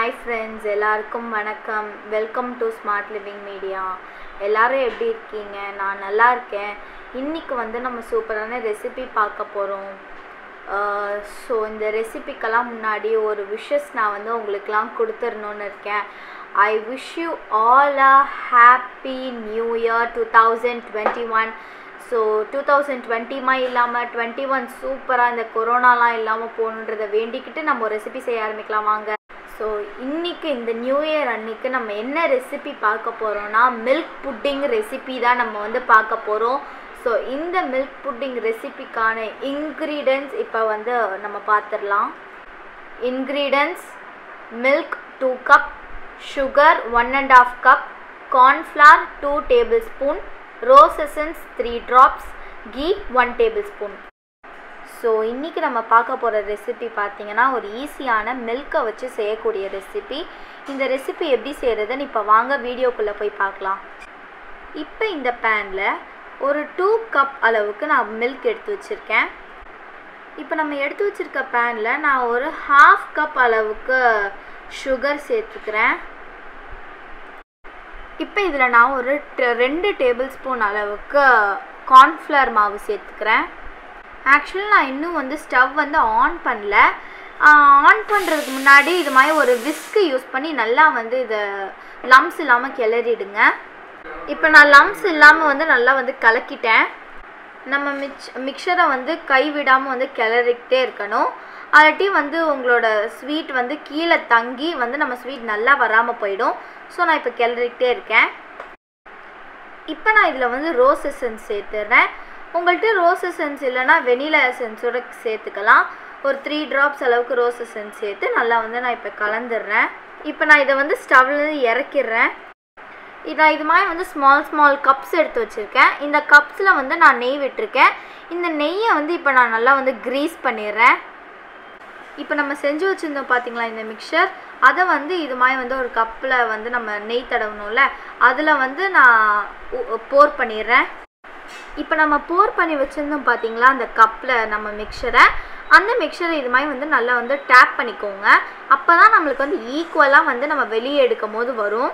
hi friends எல்லாருக்கும் வணக்கம் welcome to smart living media எல்லாரும் எப்படி இருக்கீங்க நான் நல்லா இருக்கேன் இன்னைக்கு வந்து நம்ம சூப்பரான ரெசிபி பார்க்க போகிறோம் ஸோ இந்த ரெசிபிக்கெல்லாம் முன்னாடி ஒரு விஷஸ் நான் வந்து உங்களுக்கெல்லாம் கொடுத்துடணுன்னு இருக்கேன் I wish you all a happy new year two thousand twenty one so two thousand டுவெண்ட்டிமா இல்லாமல் டுவெண்ட்டி ஒன் சூப்பராக இந்த கொரோனாலாம் இல்லாமல் போகணுன்றதை வேண்டிக்கிட்டு நம்ம ஒரு ரெசிபி செய்ய ஆரம்பிக்கலாம் வாங்க ஸோ இன்றைக்கி இந்த நியூ இயர் அன்னைக்கு நம்ம என்ன ரெசிபி பார்க்க போகிறோம்னா மில்க் புட்டிங் ரெசிபி தான் நம்ம வந்து பார்க்க போகிறோம் ஸோ இந்த மில்க் புட்டிங் ரெசிபிக்கான இன்க்ரீடியன்ஸ் இப்போ வந்து நம்ம பார்த்துடலாம் ingredients milk two cup sugar one and half cup cornflour two tablespoon rose essence three drops ghee one tablespoon so இன்றைக்கி நம்ம பார்க்க போகிற ரெசிபி பார்த்தீங்கன்னா ஒரு ஈஸியான மில்கை வச்சு செய்யக்கூடிய ரெசிபி இந்த ரெசிபி எப்படி செய்கிறதுன்னு இப்போ வாங்க வீடியோக்குள்ளே போய் பார்க்கலாம் இப்போ இந்த பேனில் ஒரு டூ கப் அளவுக்கு நான் மில்க் எடுத்து வச்சுருக்கேன் இப்போ நம்ம எடுத்து வச்சுருக்க பேனில் நான் ஒரு ஹாஃப் கப் அளவுக்கு சுகர் சேர்த்துக்கிறேன் இப்போ இதில் நான் ஒரு ரெண்டு டேபிள் ஸ்பூன் அளவுக்கு கார்ன்ஃப்ளவர் மாவு சேர்த்துக்கிறேன் ஆக்சுவலி நான் இன்னும் வந்து ஸ்டவ் வந்து ஆன் பண்ணல ஆன் பண்ணுறதுக்கு முன்னாடி இது மாதிரி ஒரு விஸ்க்கு யூஸ் பண்ணி நல்லா வந்து இதை லம்ஸ் இல்லாமல் கிளறிடுங்க இப்போ நான் லம்ஸ் இல்லாமல் வந்து நல்லா வந்து கலக்கிட்டேன் நம்ம மிக்ஸ் மிக்சரை வந்து கைவிடாமல் வந்து கிளறிக்கிட்டே இருக்கணும் அல்லாட்டி வந்து உங்களோட ஸ்வீட் வந்து கீழே தங்கி வந்து நம்ம ஸ்வீட் நல்லா வராமல் போயிடும் ஸோ நான் இப்போ கிளறிக்கிட்டே இருக்கேன் இப்போ நான் இதில் வந்து ரோஸ் எசன்ஸ் சேர்த்துறேன் உங்கள்கிட்ட ரோஸ் எசன்ஸ் இல்லைனா வெனிலா எசன்ஸோட சேர்த்துக்கலாம் ஒரு த்ரீ ட்ராப்ஸ் அளவுக்கு ரோஸ் எசன்ஸ் சேர்த்து நல்லா வந்து நான் இப்போ கலந்துடுறேன் இப்போ நான் இதை வந்து ஸ்டவ்லேருந்து இறக்கிடுறேன் நான் இது மாதிரி வந்து ஸ்மால் ஸ்மால் கப்ஸ் எடுத்து வச்சுருக்கேன் இந்த கப்ஸில் வந்து நான் நெய் விட்டுருக்கேன் இந்த நெய்யை வந்து இப்போ நான் நல்லா வந்து க்ரீஸ் பண்ணிடுறேன் இப்போ நம்ம செஞ்சு வச்சுருந்தோம் பார்த்தீங்களா இந்த மிக்சர் அதை வந்து இது மாதிரி வந்து ஒரு கப்பில் வந்து நம்ம நெய் தடவணும்ல அதில் வந்து நான் போர் பண்ணிடுறேன் இப்போ நம்ம போர் பண்ணி வச்சுருந்தோம் பார்த்தீங்களா அந்த கப்பில் நம்ம மிக்சரை அந்த மிக்சரை இது மாதிரி வந்து நல்லா வந்து டேப் பண்ணிக்கோங்க அப்போ தான் நம்மளுக்கு வந்து ஈக்குவலாக வந்து நம்ம வெளியே எடுக்கும் போது வரும்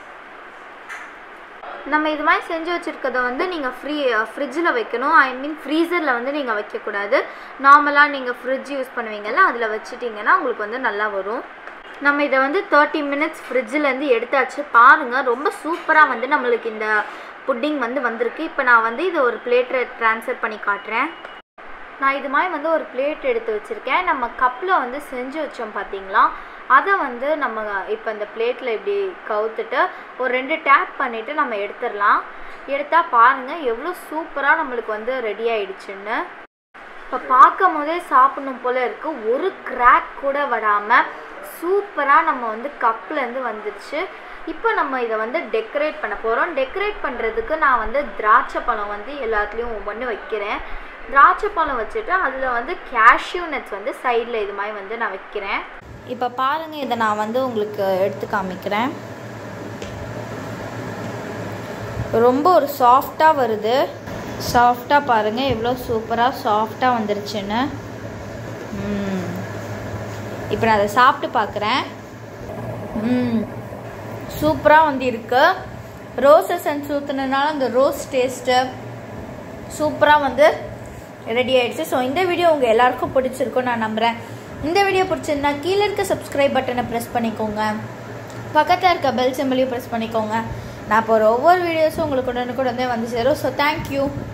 நம்ம இது மாதிரி செஞ்சு வச்சுருக்கத வந்து நீங்கள் ஃப்ரீ ஃப்ரிட்ஜில் வைக்கணும் ஐ மீன் ஃப்ரீசரில் வந்து நீங்கள் வைக்கக்கூடாது நார்மலாக நீங்கள் ஃப்ரிட்ஜ் யூஸ் பண்ணுவீங்கல்ல அதில் வச்சுட்டிங்கன்னா உங்களுக்கு வந்து நல்லா வரும் நம்ம இதை வந்து தேர்ட்டி மினிட்ஸ் ஃப்ரிட்ஜிலேருந்து எடுத்தாச்சு பாருங்கள் ரொம்ப சூப்பராக வந்து நம்மளுக்கு இந்த புட்டிங் வந்து வந்திருக்கு இப்போ நான் வந்து இதை ஒரு பிளேட்டில் ட்ரான்ஸ்ஃபர் பண்ணி காட்டுறேன் நான் இது மாதிரி வந்து ஒரு பிளேட் எடுத்து வச்சுருக்கேன் நம்ம கப்பில் வந்து செஞ்சு வச்சோம் பார்த்தீங்களா அதை வந்து நம்ம இப்போ இந்த பிளேட்டில் இப்படி கவுத்துட்டு ஒரு ரெண்டு டேப் பண்ணிவிட்டு நம்ம எடுத்துடலாம் எடுத்தால் பாருங்கள் எவ்வளோ சூப்பராக நம்மளுக்கு வந்து ரெடி ஆயிடுச்சுன்னு இப்போ பார்க்கும் போதே சாப்பிடணும் போல் இருக்குது ஒரு கிராக் கூட வராமல் சூப்பராக நம்ம வந்து கப்லேருந்து வந்துடுச்சு இப்போ நம்ம இதை வந்து டெக்கரேட் பண்ண போகிறோம் டெக்கரேட் பண்ணுறதுக்கு நான் வந்து திராட்சை பழம் வந்து எல்லாத்துலேயும் ஒவ்வொன்று வைக்கிறேன் திராட்சை பழம் வச்சுட்டு அதில் வந்து கேஷ்யூ நட்ஸ் வந்து சைடில் இது மாதிரி வந்து நான் வைக்கிறேன் இப்போ பாருங்கள் இதை நான் வந்து உங்களுக்கு எடுத்து காமிக்கிறேன் ரொம்ப ஒரு சாஃப்டாக வருது சாஃப்டாக பாருங்கள் எவ்வளோ சூப்பராக சாஃப்டாக வந்துருச்சுன்னு இப்போ நான் அதை சாப்பிட்டு பார்க்குறேன் சூப்பராக வந்து இருக்கு ரோஸ் எசன்ஸ் ஊற்றுனதுனால அந்த ரோஸ் டேஸ்ட்டு சூப்பராக வந்து ரெடி ஆயிடுச்சு ஸோ இந்த வீடியோ உங்கள் எல்லாருக்கும் பிடிச்சிருக்கும் நான் நம்புகிறேன் இந்த வீடியோ பிடிச்சிருந்தா கீழே இருக்க சப்ஸ்கிரைப் பட்டனை ப்ரெஸ் பண்ணிக்கோங்க பக்கத்தில் இருக்க பெல் சிம்பிளையும் ப்ரெஸ் பண்ணிக்கோங்க நான் இப்போ ஒவ்வொரு வீடியோஸும் உங்களுக்கு உடனுக்குடனே வந்து சேரும் ஸோ தேங்க்யூ